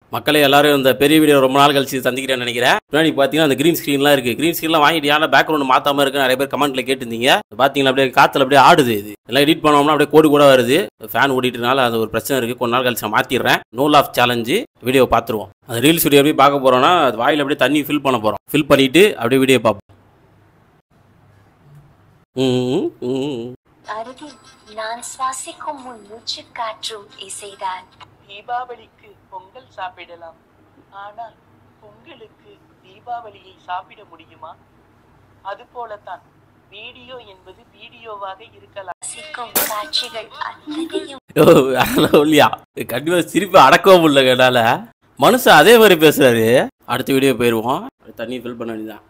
மக்களே எல்லாரும் இந்த பெரிய வீடியோ ரொம்ப நாள் கழிச்சு சந்திக்கிறேன்னு நினைக்கிறேன் பின்னாடி பார்த்தீங்கன்னா அந்த க்ரீன் ஸ்க்ரீன்லாம் இருக்கு க்ரீன் ஸ்க்ரீன்லாம் வாங்கிட்டு ஏன்னா பேக்ரவுண்ட் மாத்தாம இருக்கு நிறைய பேர் கமெண்ட்ல கேட்டிருந்தீங்க பார்த்தீங்களா அப்படியே காத்துல அப்படியே ஆடுது இது எல்லாம் எடிட் பண்ணோம்னா அப்படியே கோடு கூட வருது ஃபேன் ஓடிட்டனால அது ஒரு பிரச்சனை இருக்கு கொஞ்ச நாள் கழிச்சு நான் மாத்திடுறேன் நோ லாஃப் சேலஞ்சு வீடியோ பார்த்துருவோம் அந்த ரீல்ஸ் வீடியோ எப்படி பார்க்க போறோம்னா அது வாயில் அப்படியே தண்ணி ஃபில் பண்ண போறோம் ஃபில் பண்ணிட்டு அப்படியே வீடியோ பார்ப்போம் ம், ம். அருகில் நான் சுவாசிக்கும் உன் மூச்சு காற்றும் இசைதான் தீபாவளிக்கு பொங்கல் சாப்பிடலாம் ஆனால் பொங்கலுக்கு தீபாவளியை சாப்பிட முடியுமா அதுபோலத்தான் வீடியோ என்பது வீடியோவாக இருக்கலாம் ரசிக்கும் காட்சிகள் அத்தனையும் ஓ, அதெல்லாம் இல்லையா கண்டிப்பா சிரிப்பு அடக்கவும் முடியல என்னால மனுஷன் அதே மாதிரி பேசுறாரு அடுத்த வீடியோ போயிருவோம் தண்ணி ஃபில் பண்ண வேண்டியதான்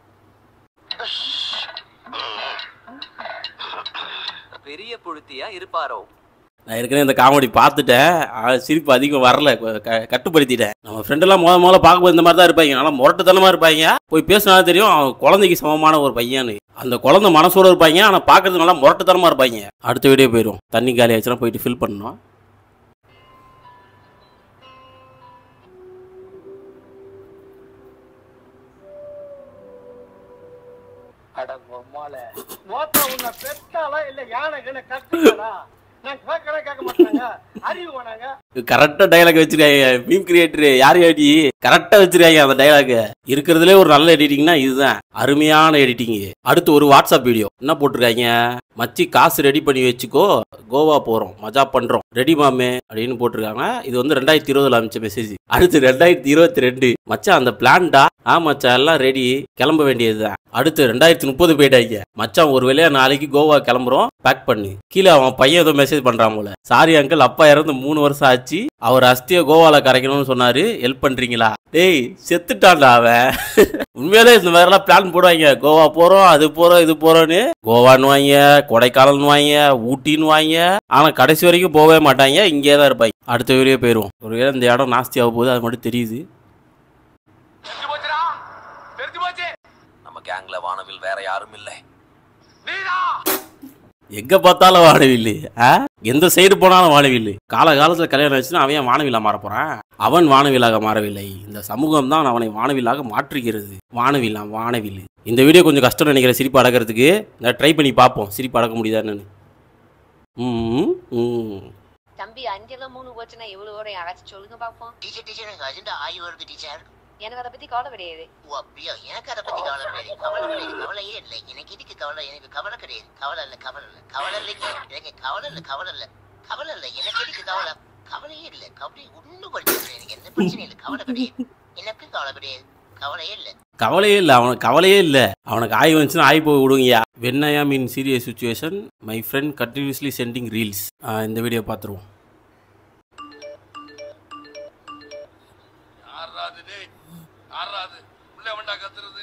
பெரிய புழுத்தியா இருப்பாரோ நான் ஏற்கனவே இந்த காமெடி பார்த்துட்டேன் ஆனா சிரிப்பு அதிகம் வரல க- க- கட்டுப்படுத்திட்டேன் நம்ம ஃப்ரெண்டெல்லாம் முத முதல்ல பார்க்கும்போது இந்த மாதிரி தான் இருப்பாங்க நல்லா முரட்டுத்தனமா இருப்பாங்க போய் பேசினா தெரியும் அவன் குழந்தைக்கு சமமான ஒரு பையன்னு அந்த குழந்தை மனசோட இருப்பாங்க ஆனா பார்க்கறதுக்கு நல்லா முரட்டுத்தனமா இருப்பாங்க அடுத்த வீடியோ போயிடும் தண்ணி காலி ஆச்சுன்னா போயிட்டு ஃபில் பண்ணணும் அட பொம்மால மோத்தா உன்னை பெத்தாலா இல்ல யானை கண்ண கட்டுறா நான் கேட்கறேன் கேட்க மாட்டாங்க அறிவு வேணாங்க கரெக்டா டைலாக் வச்சிருக்காங்க மீம் கிரியேட்டர் யார் ஐடி கரெக்டா வச்சிருக்காங்க அந்த டைலாக் இருக்கிறதுலே ஒரு நல்ல எடிட்டிங்னா இதுதான் அருமையான எடிட்டிங் அடுத்து ஒரு வாட்ஸ்அப் வீடியோ என்ன போட்டிருக்காங்க மச்சி காசு ரெடி பண்ணி வச்சுக்கோ கோவா போறோம் மஜா பண்றோம் ரெடி மாமே அப்படின்னு போட்டிருக்காங்க இது வந்து ரெண்டாயிரத்தி இருபதுல அமைச்ச மெசேஜ் அடுத்து ரெண்டாயிரத்தி இருபத்தி ரெண்டு மச்சான் அந்த பிளான்டா ஆ மச்சான் எல்லாம் ரெடி கிளம்ப வேண்டியதுதான் அடுத்து ரெண்டாயிரத்தி முப்பது போயிட்டாங்க மச்சான் ஒரு வேலையா நாளைக்கு கோவா கிளம்புறோம் பேக் பண்ணு கீழே அவன் பையன் ஏதோ மெசேஜ் பண்றான் போல சாரி அங்கிள் அப்பா இறந்து மூணு வருஷம் ஆச்சு அவர் அஸ்திய கோவால கரைக்கணும்னு சொன்னாரு ஹெல்ப் பண்றீங்களா டேய் செத்துட்டான்டா அவன் உண்மையிலே இந்த மாதிரி எல்லாம் பிளான் போடுவாங்க கோவா போறோம் அது போறோம் இது போறோம்னு கோவான்னு வாங்க கொடைக்கானல்னு வாங்க ஊட்டின்னு வாங்க ஆனா கடைசி வரைக்கும் போகவே மாட்டாங்க இங்கே தான் இருப்பாங்க அடுத்த வீடியோ போயிடுவோம் ஒருவேளை இந்த இடம் நாஸ்தி ஆக போகுது அது மட்டும் தெரியுது நம்ம கேங்ல வானவில் வேற யாரும் இல்லை எங்க பார்த்தாலும் வானவில் ஆ எந்த சைடு போனாலும் வானவில் கால காலத்துல கல்யாணம் ஆச்சுன்னா அவன் ஏன் வானவிலா மாற போறான் அவன் வானவிலாக மாறவில்லை இந்த சமூகம் தான் அவனை வானவிலாக மாற்றுகிறது வானவிலா வானவில் இந்த வீடியோ கொஞ்சம் கஷ்டம் நினைக்கிறேன் சிரிப்பு அடக்கிறதுக்கு நான் ட்ரை பண்ணி பார்ப்போம் சிரிப்பு அடக்க முடியுதான்னு ம் ம் தம்பி அஞ்செல்லாம் மூணு போச்சுன்னா எவ்வளவு வரும் யாராச்சும் சொல்லுங்க பாப்போம் டீச்சர் டீச்சர் எனக்கு அஜெண்டா ஆகி வருது டீச்சர் எனக்கு அதை பத்தி கவலை கிடையாது ஓ அப்படியா எனக்கு அதை பத்தி கவலை கிடையாது கவலை கிடையாது கவலையே இல்லை எனக்கு இதுக்கு கவலை எனக்கு கவலை கிடையாது கவலை இல்லை கவலை இல்லை கவலை இல்லைங்க எனக்கு கவலை இல்லை கவலை இல்லை கவலை இல்லை எனக்கு எதுக்கு கவலை கவலையே இல்லை கவலை ஒன்றும் பிரச்சனை எனக்கு எந்த பிரச்சனையும் இல்லை கவலை கிடையாது எனக்கு கவலை கிடையாது கவலையே இல்லை கவலையே இல்லை அவனுக்கு கவலையே இல்லை அவனுக்கு ஆய் வந்துச்சுன்னா ஆய் போய் விடுங்கயா when I am in serious situation my friend continuously sending reels இந்த வீடியோ பார்த்துருவோம் ஆறாது டேய் ஆறாது உள்ள வேண்டா கத்துறது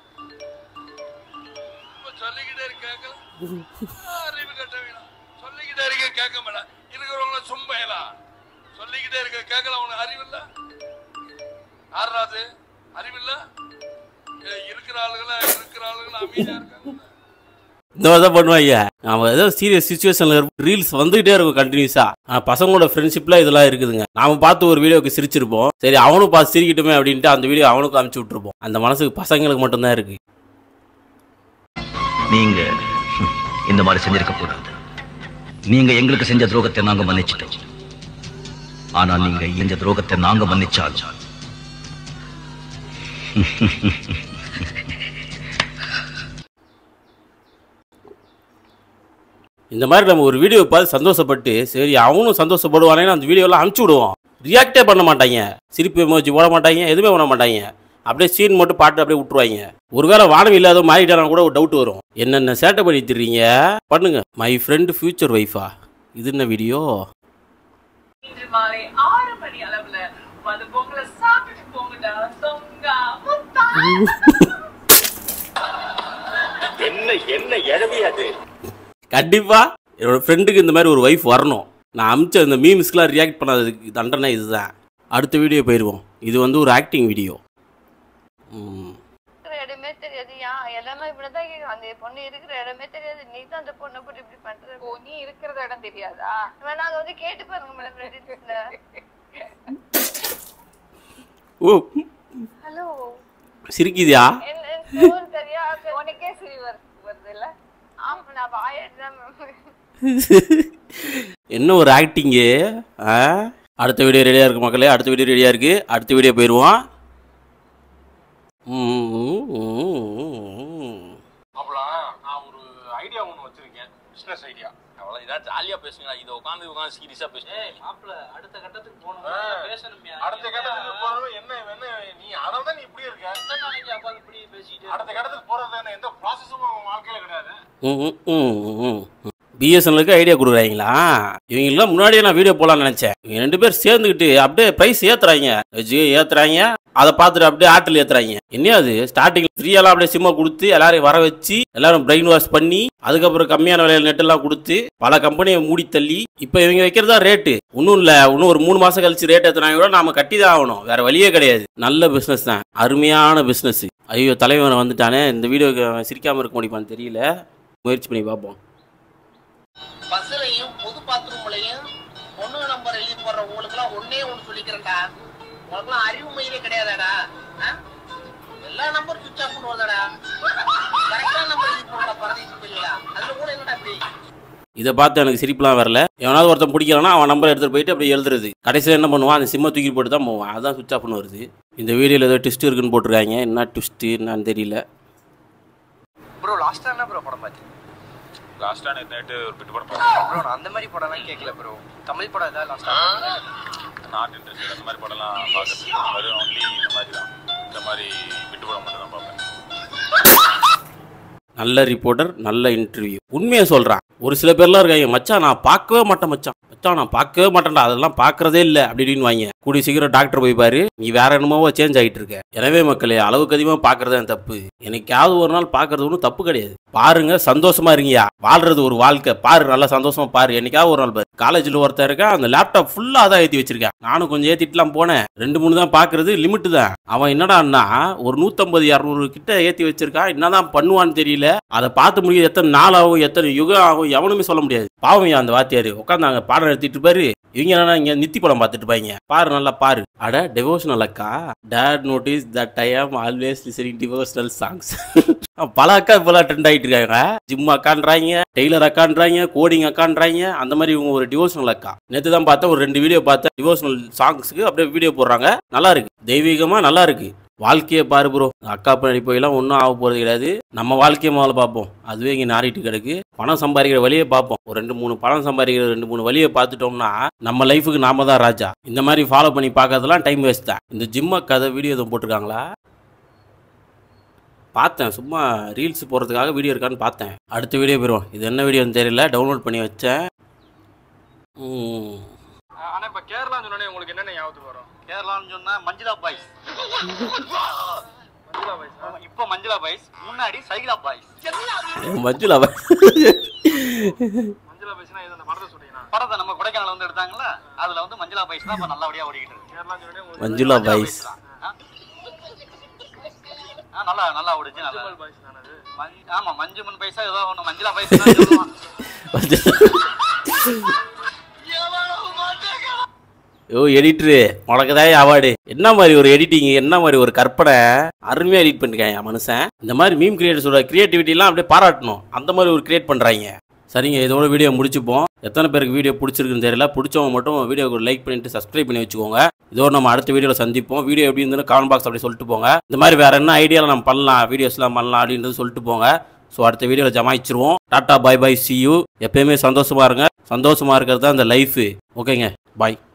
இப்ப சொல்லிக்கிட்டே இருக்க கேட்கல அறிவு கட்ட வேணாம் சொல்லிக்கிட்டே இருக்க கேட்க மாட்டா இருக்கிறவங்கள சும்பையலா சொல்லிக்கிட்டே இருக்க கேட்கல உனக்கு அறிவு இல்ல ஆறாது அறிவு இல்ல ஏய், இருக்கிற ஆளுகளா இருக்கிற ஆளுகளா அமைதியா இருக்காங்க இந்த மாதிரி தான் பண்ணுவாங்க நாம ஏதோ சீரியஸ் சுச்சுவேஷன்ல ரீல்ஸ் வந்துகிட்டே இருக்கும் கண்டினியூஸா பசங்களோட ஃப்ரெண்ட்ஷிப்ல இதெல்லாம் இருக்குதுங்க நாம பார்த்து ஒரு வீடியோக்கு சிரிச்சிருப்போம் சரி அவனும் பார்த்து சிரிக்கட்டுமே அப்படின்ட்டு அந்த வீடியோ அவனுக்கும் அனுப்பிச்சு விட்டுருப்போம் அந்த மனசுக்கு பசங்களுக்கு மட்டும்தான் இருக்கு நீங்க ஹம், இந்த மாதிரி செஞ்சிருக்க கூடாது நீங்க எங்களுக்கு செஞ்ச துரோகத்தை நாங்க மன்னிச்சிட்டோம் ஆனா நீங்க இந்த துரோகத்தை நாங்க மன்னிச்சால் இந்த மாதிரி நம்ம ஒரு வீடியோ பார்த்து சந்தோஷப்பட்டு சரி அவனும் சந்தோஷப்படுவானேன்னு அந்த வீடியோலாம் அனுப்பிச்சு விடுவோம் ரியாக்டே பண்ண மாட்டாங்க சிரிப்பு எமோஜி போட மாட்டாங்க எதுவுமே பண்ண மாட்டாங்க அப்படியே சீன் மட்டும் பாட்டு அப்படியே விட்டுருவாங்க ஒருவேளை வானம் இல்லாத மாறிட்டானா கூட ஒரு டவுட் வரும் என்னென்ன சேட்டை பண்ணி திரிறீங்க பண்ணுங்க மை ஃப்ரெண்ட் ஃபியூச்சர் ஒய்ஃபா இது என்ன வீடியோ இன்று மாலை ஆறு மணி அளவுல வந்து பொங்கலை சாப்பிட்டு போங்கடா தொங்கா முத்தா கண்டிப்பா என்னோட ஃப்ரெண்டுக்கு இந்த மாதிரி ஒரு ஒய்ஃப் வரணும் நான் அமிச்ச இந்த மீம்ஸ்க்குலாம் ரியாக்ட் பண்ணாததுக்கு தண்டனை இதுதான் அடுத்த வீடியோ போயிடுவோம் இது வந்து ஒரு ஆக்டிங் வீடியோ இருக்கிற இடமே தெரியாது யா எல்லாமே இப்படிதான் கேக்குது அந்த பொண்ணு இருக்கிற இடமே தெரியாது நீ தான் அந்த பொண்ணை போட்டு இப்படி பண்ற ஓ நீ இருக்கிற இடம் தெரியாதா வேணா அதை வந்து கேட்டு பாருங்க மேடம் ரெடிட்ல ஓ ஹலோ சிரிக்குதியா என்ன ஸ்டோர் தெரியா உனக்கே சிரி வருது இல்ல ஆமா நான் வாயிட்டு தான் என்ன ஒரு ஆக்டிங்கு ஆ அடுத்த வீடியோ ரெடியாக இருக்கு மக்களே அடுத்த வீடியோ ரெடியாக இருக்கு அடுத்த வீடியோ போயிடுவோம் அப்புறம் நான் ஒரு ஐடியா ஒன்று வச்சிருக்கேன் பிசினஸ் ஐடியா அவ்வளோ இதான் ஜாலியாக பேசுங்க இதை உட்காந்து உட்காந்து சீரியஸாக பேசுங்க மாப்பிள்ள அடுத்த கட்டத்துக்கு போகணும் ஆ. பேசணும்யா அடுத்த கட்டத்துக்கு போறது என்ன என்ன நீ அதான் நீ இப்படி இருக்க எத்தனை நாளைக்கு அப்பா இப்படி பேசிட்டு அடுத்த கட்டத்துக்கு போறது என்ன எந்த ப்ராசஸும் உன் வாழ்க்கையில கிடையாது பிஎஸ்என்எலுக்கு ஐடியா கொடுக்குறாங்களா இவங்கெல்லாம் முன்னாடியே நான் வீடியோ போடலாம்னு நினச்சேன் இவங்க ரெண்டு பேர் சேர்ந்துக்கிட்டு அப்படியே ப்ரைஸ் ஏற்றுறாங்க வச்சு ஏற்றுறாங்க அதை பார்த்துட்டு அப்படியே ஆட்டில் ஏற்றுறாங்க என்ன அது ஸ்டார்டிங் ஃப்ரீயெல்லாம் அப்படியே சிம்மை கொடுத்து எல்லாரையும் வர வச்சு எல்லாரும் பிரெயின் வாஷ் பண்ணி அதுக்கப்புறம் கம்மியான விலையில நெட்டெல்லாம் கொடுத்து பல கம்பெனியை மூடி தள்ளி இப்போ இவங்க வைக்கிறதா ரேட்டு ஒன்றும் இல்லை இன்னும் ஒரு மூணு மாதம் கழிச்சு ரேட் ஏற்றினாங்க கூட நாம கட்டி தான் ஆகணும் வேற வழியே கிடையாது நல்ல பிஸ்னஸ் தான் அருமையான பிஸ்னஸ் ஐயோ தலைவன் வந்துட்டானே இந்த வீடியோக்கு அவன் சிரிக்காம இருக்க முடியுமான்னு தெரியல முயற்சி பண்ணி பார்ப்போம் பஸ்ஸுலையும் பொது பாத்ரூம்லையும் பொண்ணு நம்பர் எழுதி போடுற உங்களுக்குலாம் ஒன்னே ஒன்று சொல்லிக்கிறேன்டா உங்களுக்குலாம் அறிவு மயிலே கிடையாதாடா ஆ? எல்லா நம்பர் சுவிச் ஆஃப் பண்ணுவதாடா கரெக்டான நம்பர் எழுதி போடுறா பரதேசி போயிடல அதுல கூட என்னடா இப்படி இதை பார்த்து எனக்கு சிரிப்புலாம் வரல எவனாவது ஒருத்தன் பிடிக்கலன்னா அவன் நம்பர் எடுத்துட்டு போயிட்டு அப்படியே எழுதுறது கடைசியில் என்ன பண்ணுவான் அந்த சிம்மை தூக்கி போட்டு தான் போவான் அதான் சுவிச் ஆஃப்னு வருது இந்த வீடியோவில் ஏதோ ட்விஸ்ட் இருக்குன்னு போட்டிருக்காங்க என்ன ட்விஸ்ட்டு என்னன்னு தெரியல ப்ரோ லாஸ்டா என்ன ப்ரோ படம் பார்த்து லாஸ்டா நேற்று நைட்டு ஒரு பிட்டு படம் ப்ரோ நான் அந்த மாதிரி படம்லாம் கேட்கல ப்ரோ தமிழ் படம் ஏதாவது லாஸ்டா நாட் இன்ட்ரெஸ்ட் அந்த மாதிரி படம்லாம் பார்க்குறது வெறும் ஒன்லி இந்த மாதிரி தான் இந்த மாதிரி பிட்டு படம் மட்டும் தான் பார்ப்பேன் நல்ல ரிப்போர்ட்டர் நல்ல இன்டர்வியூ உண்மையை சொல்கிறான் ஒரு சில பேர்லாம் இருக்காங்க மச்சான் நான் பார்க்கவே மாட்டேன் மச்சான் மச்சான் நான் பார்க்கவே மாட்டேன்டா அதெல்லாம் பார்க்கறதே இல்லை அப்படின்னு வாங்க கூடிய சீக்கிரம் டாக்டர் போய் பாரு நீ வேற என்னமோ சேஞ்ச் ஆகிட்டு இருக்க எனவே மக்களே அளவுக்கு அதிகமாக பார்க்கறது தான் தப்பு என்னைக்காவது ஒரு நாள் பார்க்கறது ஒன்றும் தப்பு கிடையாது பாருங்க சந்தோஷமா இருங்கயா வாழ்றது ஒரு வாழ்க்கை பாரு நல்லா சந்தோஷமா பாரு என்னைக்காவது ஒரு நாள் பாரு காலேஜில் ஒருத்தன் இருக்கான் அந்த லேப்டாப் ஃபுல்லாக தான் ஏற்றி வச்சிருக்கேன் நானும் கொஞ்சம் ஏற்றிட்டுலாம் போனேன் ரெண்டு மூணு தான் பார்க்கறது லிமிட்டு தான் அவன் என்னடான்னா ஒரு நூற்றம்பது இரநூறு கிட்ட ஏற்றி வச்சிருக்கான் என்னதான் பண்ணுவான்னு தெரியல அதை பார்த்து முடிய எத்தனை நாள் ஆகும் எத்தனை யுகம் ஆகும் எவனுமே சொல்ல முடியாது பாவம் அந்த வாத்தியார் உட்காந்தாங்க பாடம் எடுத்துட்டு பாரு இவங்க என்னன்னா இங்க நித்தி படம் பார்த்துட்டு பாங்க பாரு நல்லா பாரு அட டிவோஷனல் அக்கா டேட் நோட்டீஸ் தட் ஐ ஆம் ஆல்வேஸ் லிசனிங் டிவோஷனல் சாங்ஸ் பல அக்கா இப்பெல்லாம் ட்ரெண்ட் ஆகிட்டு இருக்காங்க ஜிம் அக்கான்றாங்க டெய்லர் அக்கான்றாங்க கோடிங் அக்கான்றாங்க அந்த மாதிரி இவங்க ஒரு டிவோஷனல் அக்கா நேற்று தான் பார்த்தேன் ஒரு ரெண்டு வீடியோ பார்த்தேன் டிவோஷனல் சாங்ஸ்க்கு அப்படியே வீடியோ போடுறாங்க நல்லா இருக்கு தெய்வீகமா நல்லா இருக்கு வாழ்க்கையை பாரு ப்ரோ அக்கா பின்னாடி போயெல்லாம் ஒன்றும் ஆக போகிறது கிடையாது நம்ம வாழ்க்கையை முதல்ல பார்ப்போம் அதுவே இங்கே நாரிட்டு கிடக்கு பணம் சம்பாதிக்கிற வழியை பார்ப்போம் ஒரு ரெண்டு மூணு பணம் சம்பாதிக்கிற ரெண்டு மூணு வழியை பார்த்துட்டோம்னா நம்ம லைஃபுக்கு நாம தான் ராஜா இந்த மாதிரி ஃபாலோ பண்ணி பார்க்கறதுலாம் டைம் வேஸ்ட் தான் இந்த ஜிம்ம கதை வீடியோ எதுவும் போட்டிருக்காங்களா பார்த்தேன் சும்மா ரீல்ஸ் போடுறதுக்காக வீடியோ இருக்கான்னு பார்த்தேன் அடுத்த வீடியோ போயிடுவோம் இது என்ன வீடியோன்னு தெரியல டவுன்லோட் பண்ணி வச்சேன் ம். ஆனா இப்ப கேரளான்னு சொன்னோடனே உங்களுக்கு என்னென்ன ஞாபகத்துக்கு வரும் கேரளான்னு சொன்னா மஞ்சுளா பாய்ஸ் மஞ்சுளா பாய்ஸ் ஆமா, இப்போ மஞ்சுளா பாய்ஸ் முன்னாடி சைலா பாய்ஸ் மஞ்சுளா அவ- மஞ்சுளா பாய்ஸ்னா இது அந்த படத்தை சொல்றீங்களா படத்தை நம்ம கொடைக்கானல் வந்து எடுத்தாங்கல்ல அதுல வந்து மஞ்சுளா பாய்ஸ் தான் இப்ப நல்லபடியா ஓடிக்கிட்டு இருக்கு கேரளான்னு சொன்னோடனே உங்களுக்கு மஞ்சுளா பாய்ஸ் தான். ஆ? ஆ, நல்லா நல்லா ஓடிச்சு நல்லா மஞ்சுளா பாய்ஸ் தானே அது மஞ்- ஆமா மஞ்சுமன் பைசா ஏதோ ஒண்ணு மஞ்சுளா பாய்ஸ் தான் சொல்லுவான் ஓ எடிட்டரு உனக்கு தான் அவார்டு என்ன மாதிரி ஒரு எடிட்டிங் என்ன மாதிரி ஒரு கற்பனை அருமையா எடிட் பண்ணிருக்காங்க மனுஷன் இந்த மாதிரி மீம் கிரியேட்டர்ஸோட கிரியேட்டிவிட்டிலாம் அப்படியே பாராட்டணும் அந்த மாதிரி ஒரு கிரியேட் பண்றாங்க சரிங்க இதோட வீடியோ முடிச்சுப்போம் எத்தனை பேருக்கு வீடியோ பிடிச்சிருக்குன்னு தெரியல பிடிச்சவங்க மட்டும் வீடியோக்கு லைக் பண்ணிட்டு சப்ஸ்கிரைப் பண்ணி வச்சுக்கோங்க இதோட நம்ம அடுத்த வீடியோவில் சந்திப்போம் வீடியோ எப்படி இருந்ததுன்னு கமெண்ட் பாக்ஸ் அப்படி சொல்லிட்டு போங்க இந்த மாதிரி வேற என்ன ஐடியாவில் நம்ம பண்ணலாம் வீடியோஸ்லாம் பண்ணலாம் அப்படின்றது சொல்லிட்டு போங்க ஸோ அடுத்த வீடியோவில் ஜமாயிச்சிருவோம் tata bye bye see you எப்பயுமே சந்தோஷமா இருங்க சந்தோஷமா இருக்கிறது தான் இந்த லைஃபு ஓகேங்க பாய்